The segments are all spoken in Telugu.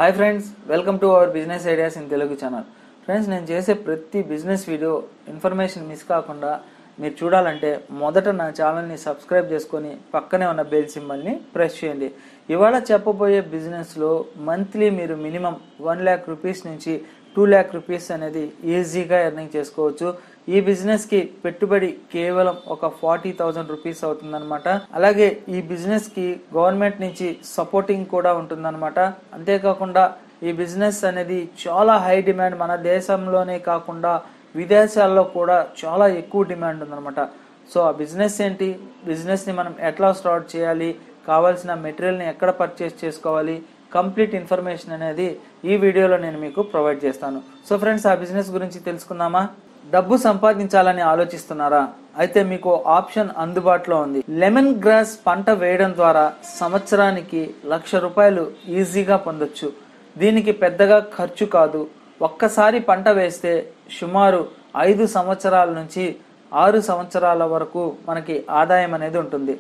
hi friends welcome to our business ideas in Telugu channel friends నేను చేసే ప్రతి బిజినెస్ వీడియో ఇన్ఫర్మేషన్ మిస్ కాకుండా మీరు చూడాలంటే మొదట నా ఛానల్ని సబ్స్క్రైబ్ చేసుకొని పక్కనే ఉన్న బెల్ సింబల్ని ప్రెస్ చేయండి ఇవాళ చెప్పబోయే బిజినెస్లో మంత్లీ మీరు మినిమం వన్ ల్యాక్ రూపీస్ నుంచి టూ ల్యాక్ రూపీస్ అనేది ఈజీగా ఎర్నింగ్ చేసుకోవచ్చు ఈ బిజినెస్ కి పెట్టుబడి కేవలం ఒక ఫార్టీ థౌజండ్ రూపీస్ అవుతుందన్నమాట అలాగే ఈ బిజినెస్ కి గవర్నమెంట్ నుంచి సపోర్టింగ్ కూడా ఉంటుందన్నమాట అంతేకాకుండా ఈ బిజినెస్ అనేది చాలా హై డిమాండ్ మన దేశంలోనే కాకుండా విదేశాల్లో కూడా చాలా ఎక్కువ డిమాండ్ ఉందన్నమాట సో ఆ బిజినెస్ ఏంటి బిజినెస్ ని మనం ఎట్లా స్టార్ట్ చేయాలి కావాల్సిన మెటీరియల్ని ఎక్కడ పర్చేస్ చేసుకోవాలి కంప్లీట్ ఇన్ఫర్మేషన్ అనేది ఈ వీడియోలో నేను మీకు ప్రొవైడ్ చేస్తాను సో ఫ్రెండ్స్ ఆ బిజినెస్ గురించి తెలుసుకుందామా డబ్బు సంపాదించాలని ఆలోచిస్తున్నారా అయితే మీకు ఆప్షన్ అందుబాటులో ఉంది లెమన్ గ్రాస్ పంట వేయడం ద్వారా సంవత్సరానికి లక్ష రూపాయలు ఈజీగా పొందొచ్చు దీనికి పెద్దగా ఖర్చు కాదు ఒక్కసారి పంట వేస్తే సుమారు ఐదు సంవత్సరాల నుంచి ఆరు సంవత్సరాల వరకు మనకి ఆదాయం అనేది ఉంటుంది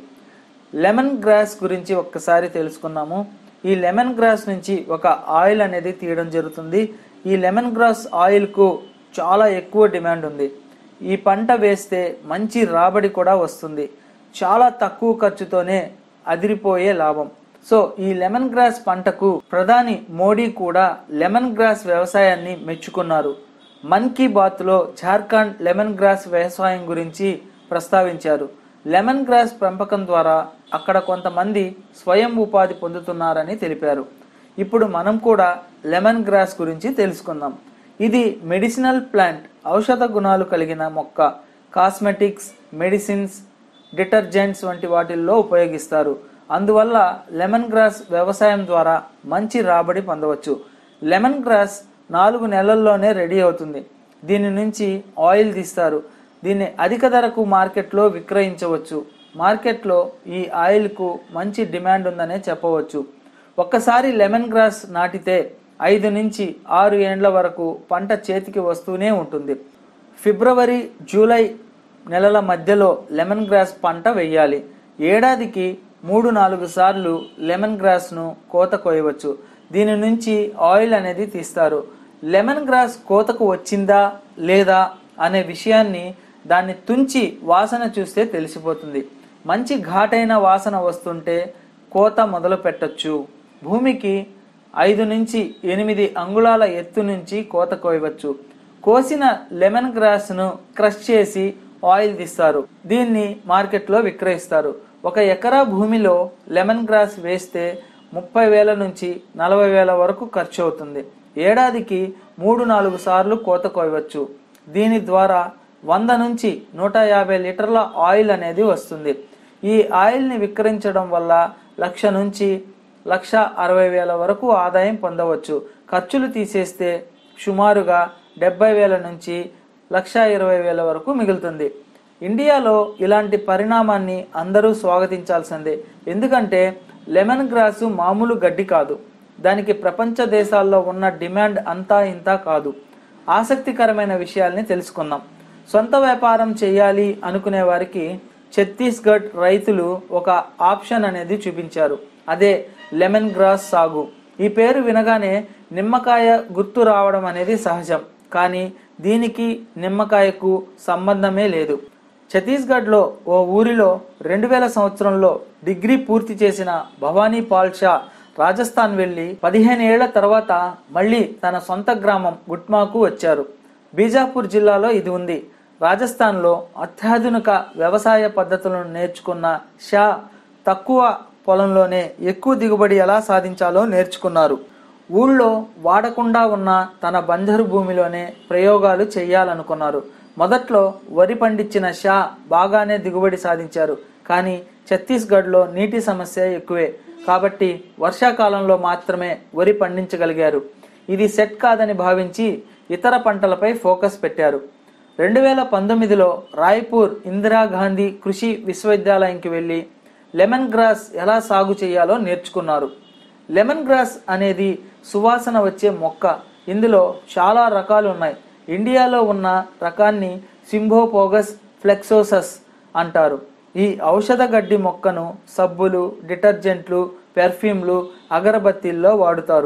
లెమన్ గ్రాస్ గురించి ఒక్కసారి తెలుసుకుందాము ఈ లెమన్ గ్రాస్ నుంచి ఒక ఆయిల్ అనేది తీయడం జరుగుతుంది ఈ లెమన్ గ్రాస్ ఆయిల్కు చాలా ఎక్కువ డిమాండ్ ఉంది ఈ పంట వేస్తే మంచి రాబడి కూడా వస్తుంది చాలా తక్కువ ఖర్చుతోనే అదిరిపోయే లాభం సో ఈ లెమన్ గ్రాస్ పంటకు ప్రధాని మోడీ కూడా లెమన్ గ్రాస్ వ్యవసాయాన్ని మెచ్చుకున్నారు మన్ కీ బాత్లో జార్ఖండ్ లెమన్ గ్రాస్ వ్యవసాయం గురించి ప్రస్తావించారు లెమన్ గ్రాస్ పెంపకం ద్వారా అక్కడ కొంతమంది స్వయం ఉపాధి పొందుతున్నారని తెలిపారు ఇప్పుడు మనం కూడా లెమన్ గ్రాస్ గురించి తెలుసుకుందాం ఇది మెడిసినల్ ప్లాంట్ ఔషధ గుణాలు కలిగిన మొక్క కాస్మెటిక్స్ మెడిసిన్స్ డిటర్జెంట్స్ వంటి వాటిల్లో ఉపయోగిస్తారు అందువల్ల లెమన్ గ్రాస్ వ్యవసాయం ద్వారా మంచి రాబడి పొందవచ్చు లెమన్ గ్రాస్ నాలుగు నెలల్లోనే రెడీ అవుతుంది దీని నుంచి ఆయిల్ తీస్తారు దీన్ని అధిక ధరకు మార్కెట్లో విక్రయించవచ్చు మార్కెట్లో ఈ ఆయిల్కు మంచి డిమాండ్ ఉందనే చెప్పవచ్చు ఒక్కసారి లెమన్ గ్రాస్ నాటితే ఐదు నుంచి ఆరు ఏండ్ల వరకు పంట చేతికి వస్తూనే ఉంటుంది ఫిబ్రవరి జూలై నెలల మధ్యలో లెమన్ గ్రాస్ పంట వేయాలి ఏడాదికి మూడు నాలుగు సార్లు లెమన్ గ్రాస్ను కోత కోయవచ్చు దీని నుంచి ఆయిల్ అనేది తీస్తారు లెమన్ గ్రాస్ కోతకు వచ్చిందా లేదా అనే విషయాన్ని దాన్ని తుంచి వాసన చూస్తే తెలిసిపోతుంది మంచి ఘాటైన వాసన వస్తుంటే కోత మొదలు పెట్టచ్చు భూమికి ఐదు నుంచి ఎనిమిది అంగుళాల ఎత్తు నుంచి కోత కోయవచ్చు కోసిన లెమన్ గ్రాస్ను క్రష్ చేసి ఆయిల్ తీస్తారు దీన్ని మార్కెట్లో విక్రయిస్తారు ఒక ఎకరా భూమిలో లెమన్ గ్రాస్ వేస్తే ముప్పై వేల నుంచి నలభై వేల వరకు ఖర్చు అవుతుంది ఏడాదికి మూడు నాలుగు సార్లు కోత కోయవచ్చు దీని ద్వారా వంద నుంచి నూట యాభై లీటర్ల ఆయిల్ అనేది వస్తుంది ఈ ఆయిల్ని విక్రయించడం వల్ల లక్ష నుంచి లక్ష అరవై వేల వరకు ఆదాయం పొందవచ్చు ఖర్చులు తీసేస్తే సుమారుగా డెబ్బై వేల నుంచి లక్ష ఇరవై వేల వరకు మిగులుతుంది ఇండియాలో ఇలాంటి పరిణామాన్ని అందరూ స్వాగతించాల్సిందే ఎందుకంటే లెమన్ గ్రాసు మామూలు గడ్డి కాదు దానికి ప్రపంచ దేశాల్లో ఉన్న డిమాండ్ అంతా ఇంతా కాదు ఆసక్తికరమైన విషయాల్ని తెలుసుకుందాం సొంత వ్యాపారం చేయాలి అనుకునే వారికి ఛత్తీస్గఢ్ రైతులు ఒక ఆప్షన్ అనేది చూపించారు అదే లెమన్ గ్రాస్ సాగు ఈ పేరు వినగానే నిమ్మకాయ గుర్తు రావడం అనేది సహజం కానీ దీనికి నిమ్మకాయకు సంబంధమే లేదు ఛత్తీస్గఢ్లో ఓ ఊరిలో రెండు వేల సంవత్సరంలో డిగ్రీ పూర్తి చేసిన భవానీ పాల్షా రాజస్థాన్ వెళ్లి పదిహేను ఏళ్ల తర్వాత మళ్ళీ తన సొంత గ్రామం గుట్మాకు వచ్చారు బీజాపూర్ జిల్లాలో ఇది ఉంది రాజస్థాన్లో అత్యాధునిక వ్యవసాయ పద్ధతులను నేర్చుకున్న షా తక్కువ పొలంలోనే ఎక్కువ దిగుబడి ఎలా సాధించాలో నేర్చుకున్నారు ఊళ్ళో వాడకుండా ఉన్న తన బంజరు భూమిలోనే ప్రయోగాలు చేయాలనుకున్నారు మొదట్లో వరి పండించిన షా బాగానే దిగుబడి సాధించారు కానీ ఛత్తీస్గఢ్లో నీటి సమస్య ఎక్కువే కాబట్టి వర్షాకాలంలో మాత్రమే వరి పండించగలిగారు ఇది సెట్ కాదని భావించి ఇతర పంటలపై ఫోకస్ పెట్టారు రెండు వేల పంతొమ్మిదిలో రాయ్పూర్ ఇందిరాగాంధీ కృషి విశ్వవిద్యాలయంకి వెళ్ళి లెమన్ గ్రాస్ ఎలా సాగు చేయాలో నేర్చుకున్నారు లెమన్ గ్రాస్ అనేది సువాసన వచ్చే మొక్క ఇందులో చాలా రకాలు ఉన్నాయి ఇండియాలో ఉన్న రకాన్ని సింభోపోగస్ ఫ్లెక్సోసస్ అంటారు ఈ ఔషధ గడ్డి మొక్కను సబ్బులు డిటర్జెంట్లు పెర్ఫ్యూమ్లు అగరబత్తీల్లో వాడుతారు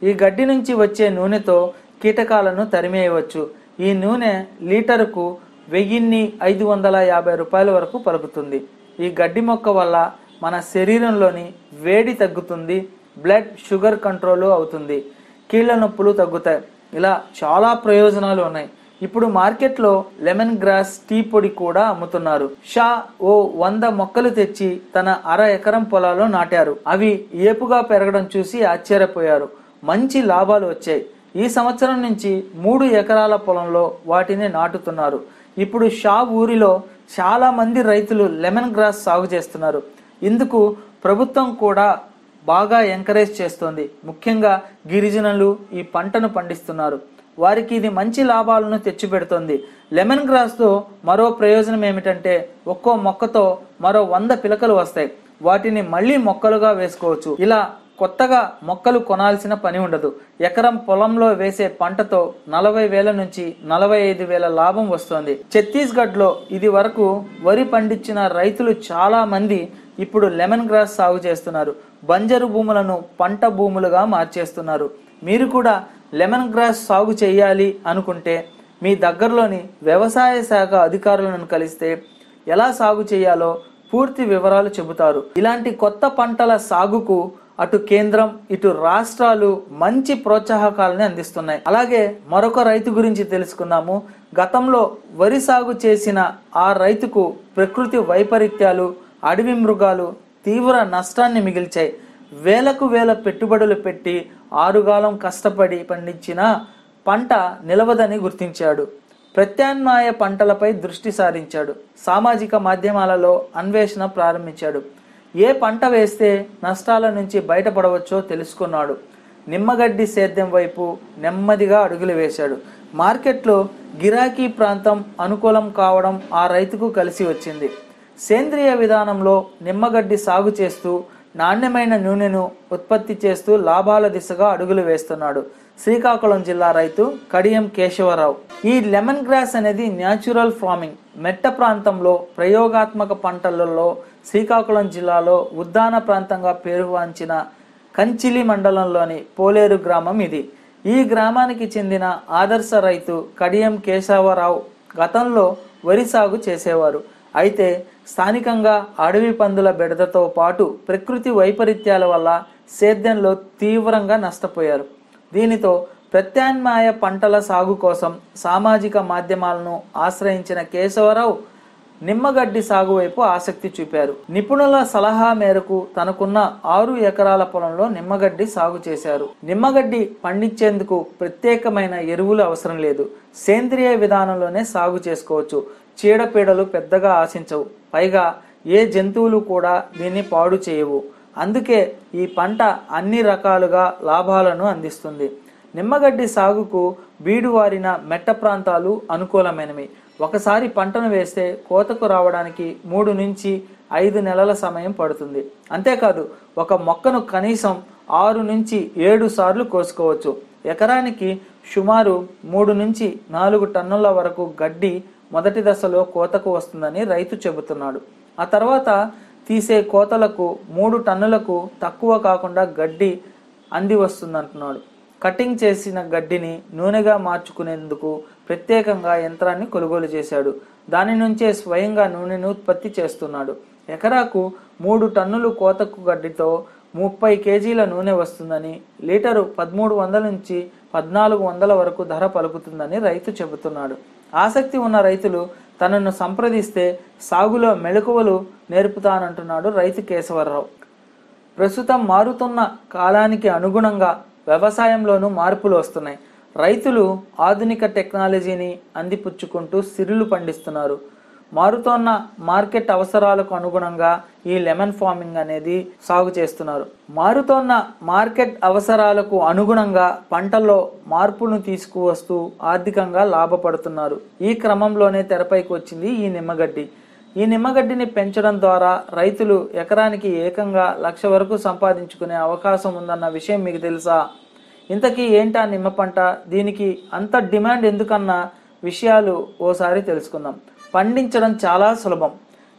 ఈ గడ్డి నుంచి వచ్చే నూనెతో కీటకాలను తరిమేయవచ్చు ఈ నూనె లీటరుకు వెయ్యిన్ని ఐదు వందల యాభై రూపాయల వరకు పలుకుతుంది ఈ గడ్డి మొక్క వల్ల మన శరీరంలోని వేడి తగ్గుతుంది బ్లడ్ షుగర్ కంట్రోల్ అవుతుంది కీళ్ళ నొప్పులు తగ్గుతాయి ఇలా చాలా ప్రయోజనాలు ఉన్నాయి ఇప్పుడు మార్కెట్లో లెమన్ గ్రాస్ టీ పొడి కూడా అమ్ముతున్నారు షా ఓ వంద మొక్కలు తెచ్చి తన అర ఎకరం పొలాల్లో నాటారు అవి ఏపుగా పెరగడం చూసి ఆశ్చర్యపోయారు మంచి లాభాలు వచ్చాయి ఈ సంవత్సరం నుంచి మూడు ఎకరాల పొలంలో వాటిని నాటుతున్నారు ఇప్పుడు షా ఊరిలో చాలా మంది రైతులు లెమన్ గ్రాస్ సాగు చేస్తున్నారు ఇందుకు ప్రభుత్వం కూడా బాగా ఎంకరేజ్ చేస్తోంది ముఖ్యంగా గిరిజనులు ఈ పంటను పండిస్తున్నారు వారికి ఇది మంచి లాభాలను తెచ్చిపెడుతోంది లెమన్ గ్రాస్తో మరో ప్రయోజనం ఏమిటంటే ఒక్కో మొక్కతో మరో వంద పిలకలు వస్తాయి వాటిని మళ్ళీ మొక్కలుగా వేసుకోవచ్చు ఇలా కొత్తగా మొక్కలు కొనాల్సిన పని ఉండదు ఎకరం పొలంలో వేసే పంటతో నలభై వేల నుంచి నలభై ఐదు వేల లాభం వస్తోంది ఛత్తీస్గఢ్ లో ఇది వరకు వరి పండించిన రైతులు చాలా మంది ఇప్పుడు లెమన్ గ్రాస్ సాగు చేస్తున్నారు బంజరు భూములను పంట భూములుగా మార్చేస్తున్నారు మీరు కూడా లెమన్ గ్రాస్ సాగు చేయాలి అనుకుంటే మీ దగ్గరలోని వ్యవసాయ శాఖ అధికారులను కలిస్తే ఎలా సాగు చేయాలో పూర్తి వివరాలు చెబుతారు ఇలాంటి కొత్త పంటల సాగుకు అటు కేంద్రం ఇటు రాష్ట్రాలు మంచి ప్రోత్సాహకాలని అందిస్తున్నాయి అలాగే మరొక రైతు గురించి తెలుసుకుందాము గతంలో వరి సాగు చేసిన ఆ రైతుకు ప్రకృతి వైపరీత్యాలు అడవి మృగాలు తీవ్ర నష్టాన్ని మిగిల్చాయి వేలకు వేల పెట్టుబడులు పెట్టి ఆరుగాలం కష్టపడి పండించిన పంట నిలవదని గుర్తించాడు ప్రత్యామ్నాయ పంటలపై దృష్టి సారించాడు సామాజిక మాధ్యమాలలో అన్వేషణ ప్రారంభించాడు ఏ పంట వేస్తే నష్టాల నుంచి బయటపడవచ్చో తెలుసుకున్నాడు నిమ్మగడ్డి సేద్యం వైపు నెమ్మదిగా అడుగులు వేశాడు మార్కెట్లో గిరాకీ ప్రాంతం అనుకూలం కావడం ఆ రైతుకు కలిసి వచ్చింది సేంద్రియ విధానంలో నిమ్మగడ్డి సాగు చేస్తూ నాణ్యమైన నూనెను ఉత్పత్తి చేస్తూ లాభాల దిశగా అడుగులు వేస్తున్నాడు శ్రీకాకుళం జిల్లా రైతు కడియం కేశవరావు ఈ లెమన్ గ్రాస్ అనేది న్యాచురల్ ఫార్మింగ్ మెట్ట ప్రాంతంలో ప్రయోగాత్మక పంటలలో శ్రీకాకుళం జిల్లాలో ఉద్దాన ప్రాంతంగా పేరువాంచిన కంచిలి మండలంలోని పోలేరు గ్రామం ఇది ఈ గ్రామానికి చెందిన ఆదర్శ రైతు కడియం కేశవరావు గతంలో వరి సాగు చేసేవారు అయితే స్థానికంగా అడవి పందుల బెడదతో పాటు ప్రకృతి వైపరీత్యాల వల్ల సేద్యంలో తీవ్రంగా నష్టపోయారు దీనితో ప్రత్యామ్నాయ పంటల సాగు కోసం సామాజిక మాధ్యమాలను ఆశ్రయించిన కేశవరావు నిమ్మగడ్డి సాగు వైపు ఆసక్తి చూపారు నిపుణుల సలహా మేరకు తనకున్న ఆరు ఎకరాల పొలంలో నిమ్మగడ్డి సాగు చేశారు నిమ్మగడ్డి పండించేందుకు ప్రత్యేకమైన ఎరువులు అవసరం లేదు సేంద్రియ విధానంలోనే సాగు చేసుకోవచ్చు చీడపీడలు పెద్దగా ఆశించవు పైగా ఏ జంతువులు కూడా దీన్ని పాడు చేయవు అందుకే ఈ పంట అన్ని రకాలుగా లాభాలను అందిస్తుంది నిమ్మగడ్డి సాగుకు బీడువారిన మెట్ట ప్రాంతాలు అనుకూలమైనవి ఒకసారి పంటను వేస్తే కోతకు రావడానికి మూడు నుంచి ఐదు నెలల సమయం పడుతుంది అంతేకాదు ఒక మొక్కను కనీసం ఆరు నుంచి ఏడు సార్లు కోసుకోవచ్చు ఎకరానికి సుమారు మూడు నుంచి నాలుగు టన్నుల వరకు గడ్డి మొదటి దశలో కోతకు వస్తుందని రైతు చెబుతున్నాడు ఆ తర్వాత తీసే కోతలకు మూడు టన్నులకు తక్కువ కాకుండా గడ్డి అంది వస్తుందంటున్నాడు కటింగ్ చేసిన గడ్డిని నూనెగా మార్చుకునేందుకు ప్రత్యేకంగా యంత్రాన్ని కొనుగోలు చేశాడు దాని నుంచే స్వయంగా నూనెను ఉత్పత్తి చేస్తున్నాడు ఎకరాకు మూడు టన్నులు కోతకు గడ్డితో ముప్పై కేజీల నూనె వస్తుందని లీటరు పదమూడు వందల నుంచి పద్నాలుగు వందల వరకు ధర పలుకుతుందని రైతు చెబుతున్నాడు ఆసక్తి ఉన్న రైతులు తనను సంప్రదిస్తే సాగులో మెళకువలు నేర్పుతానంటున్నాడు రైతు కేశవరరావు ప్రస్తుతం మారుతున్న కాలానికి అనుగుణంగా వ్యవసాయంలోనూ మార్పులు వస్తున్నాయి రైతులు ఆధునిక టెక్నాలజీని అందిపుచ్చుకుంటూ సిరులు పండిస్తున్నారు మారుతోన్న మార్కెట్ అవసరాలకు అనుగుణంగా ఈ లెమన్ ఫార్మింగ్ అనేది సాగు చేస్తున్నారు మారుతోన్న మార్కెట్ అవసరాలకు అనుగుణంగా పంటల్లో మార్పును తీసుకువస్తూ ఆర్థికంగా లాభపడుతున్నారు ఈ క్రమంలోనే తెరపైకి వచ్చింది ఈ నిమ్మగడ్డి ఈ నిమ్మగడ్డిని పెంచడం ద్వారా రైతులు ఎకరానికి ఏకంగా లక్ష వరకు సంపాదించుకునే అవకాశం ఉందన్న విషయం మీకు తెలుసా ఇంతకీ ఏంటా నిమ్మ పంట దీనికి అంత డిమాండ్ ఎందుకన్న విషయాలు ఓసారి తెలుసుకుందాం పండించడం చాలా సులభం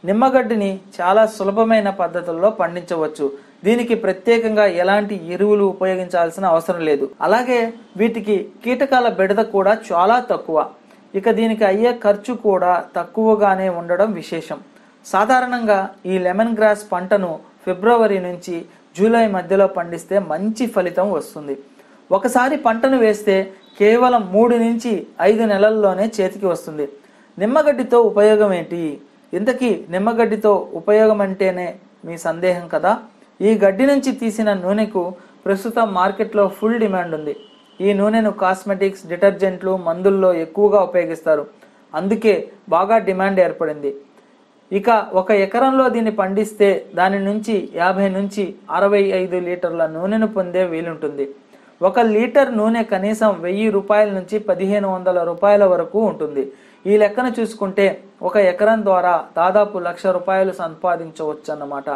నిమ్మగడ్డిని చాలా సులభమైన పద్ధతుల్లో పండించవచ్చు దీనికి ప్రత్యేకంగా ఎలాంటి ఎరువులు ఉపయోగించాల్సిన అవసరం లేదు అలాగే వీటికి కీటకాల బెడద కూడా చాలా తక్కువ ఇక దీనికి అయ్యే ఖర్చు కూడా తక్కువగానే ఉండడం విశేషం సాధారణంగా ఈ లెమన్ గ్రాస్ పంటను ఫిబ్రవరి నుంచి జూలై మధ్యలో పండిస్తే మంచి ఫలితం వస్తుంది ఒకసారి పంటను వేస్తే కేవలం మూడు నుంచి ఐదు నెలల్లోనే చేతికి వస్తుంది నిమ్మగడ్డితో ఉపయోగం ఏంటి ఇంతకీ నిమ్మగడ్డితో ఉపయోగం అంటేనే మీ సందేహం కదా ఈ గడ్డి నుంచి తీసిన నూనెకు ప్రస్తుతం మార్కెట్లో ఫుల్ డిమాండ్ ఉంది ఈ నూనెను కాస్మెటిక్స్ డిటర్జెంట్లు మందుల్లో ఎక్కువగా ఉపయోగిస్తారు అందుకే బాగా డిమాండ్ ఏర్పడింది ఇక ఒక ఎకరంలో దీన్ని పండిస్తే దాని నుంచి యాభై నుంచి అరవై ఐదు లీటర్ల నూనెను పొందే వీలుంటుంది ఒక లీటర్ నూనె కనీసం వెయ్యి రూపాయల నుంచి పదిహేను వందల రూపాయల వరకు ఉంటుంది ఈ లెక్కన చూసుకుంటే ఒక ఎకరం ద్వారా దాదాపు లక్ష రూపాయలు సంపాదించవచ్చు అన్నమాట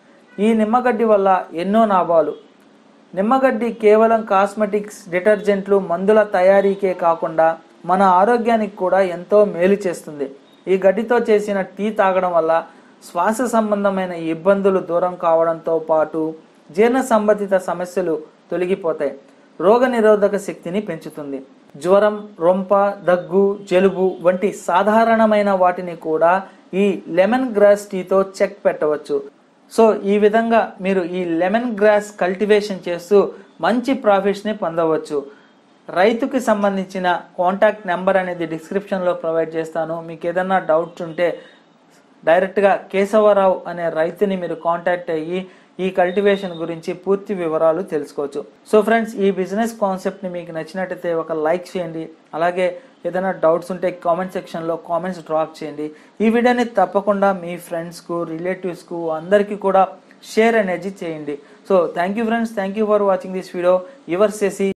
ఈ నిమ్మగడ్డి వల్ల ఎన్నో లాభాలు నిమ్మగడ్డి కేవలం కాస్మెటిక్స్ డిటర్జెంట్లు మందుల తయారీకే కాకుండా మన ఆరోగ్యానికి కూడా ఎంతో మేలు చేస్తుంది ఈ గడ్డితో చేసిన టీ తాగడం వల్ల శ్వాస సంబంధమైన ఇబ్బందులు దూరం కావడంతో పాటు జీర్ణ సంబంధిత సమస్యలు తొలగిపోతాయి రోగ నిరోధక శక్తిని పెంచుతుంది జ్వరం రొంప దగ్గు జలుబు వంటి సాధారణమైన వాటిని కూడా ఈ లెమన్ గ్రాస్ టీతో చెక్ పెట్టవచ్చు సో ఈ విధంగా మీరు ఈ లెమన్ గ్రాస్ కల్టివేషన్ చేస్తూ మంచి ప్రాఫిట్స్ని పొందవచ్చు రైతుకి సంబంధించిన కాంటాక్ట్ నెంబర్ అనేది డిస్క్రిప్షన్లో ప్రొవైడ్ చేస్తాను మీకు ఏదన్నా డౌట్స్ ఉంటే డైరెక్ట్గా కేశవరావు అనే రైతుని మీరు కాంటాక్ట్ అయ్యి ఈ కల్టివేషన్ గురించి పూర్తి వివరాలు తెలుసుకోవచ్చు సో ఫ్రెండ్స్ ఈ బిజినెస్ కాన్సెప్ట్ని మీకు నచ్చినట్టయితే ఒక లైక్ చేయండి అలాగే ఏదైనా డౌట్స్ ఉంటే కామెంట్ సెక్షన్లో కామెంట్స్ డ్రాప్ చేయండి ఈ వీడియోని తప్పకుండా మీ ఫ్రెండ్స్కు రిలేటివ్స్కు అందరికీ కూడా షేర్ అనేది చేయండి so thank you friends thank you for watching this video your సెసి